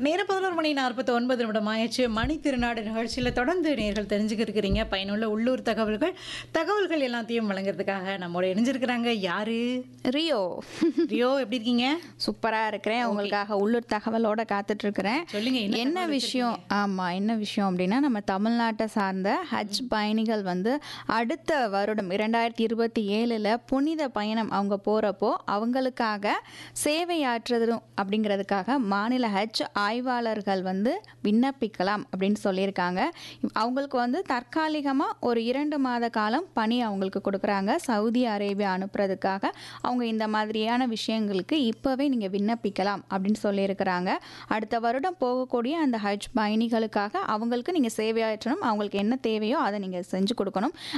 நேரம் பதினோரு மணி நாற்பத்தி ஒன்பது நிமிடம் ஆயிடுச்சு மணி திருநாடு நிகழ்ச்சியில் தொடர்ந்து நேர்கள் தெரிஞ்சுக்க இருக்கிறீங்க பயனுள்ள உள்ளூர் தகவல்கள் தகவல்கள் எல்லாத்தையும் வழங்குறதுக்காக நம்மோட இணைஞ்சிருக்கிறாங்க யாரு ரியோ ரியோ எப்படி இருக்கீங்க சூப்பரா இருக்கிறேன் உங்களுக்காக உள்ளூர் தகவலோட காத்துட்டு இருக்கிறேன் சொல்லுங்க என்ன என்ன விஷயம் ஆமா என்ன விஷயம் அப்படின்னா நம்ம தமிழ்நாட்டை சார்ந்த ஹஜ் பயணிகள் வந்து அடுத்த வருடம் இரண்டாயிரத்தி இருபத்தி ஏழுல புனித பயணம் அவங்க போறப்போ அவங்களுக்காக சேவையாற்றுறதும் அப்படிங்கிறதுக்காக மாநில ஹஜ் ஆய்வாளர்கள் வந்து விண்ணப்பிக்கலாம் அப்படின்னு சொல்லியிருக்காங்க அவங்களுக்கு வந்து தற்காலிகமாக ஒரு இரண்டு மாத காலம் பணி அவங்களுக்கு கொடுக்குறாங்க சவுதி அரேபியா அனுப்புறதுக்காக அவங்க இந்த மாதிரியான விஷயங்களுக்கு இப்போவே நீங்கள் விண்ணப்பிக்கலாம் அப்படின்னு சொல்லியிருக்கிறாங்க அடுத்த வருடம் போகக்கூடிய அந்த ஹஜ் பயணிகளுக்காக அவங்களுக்கு நீங்கள் சேவையாற்றணும் அவங்களுக்கு என்ன தேவையோ அதை நீங்கள் செஞ்சு கொடுக்கணும்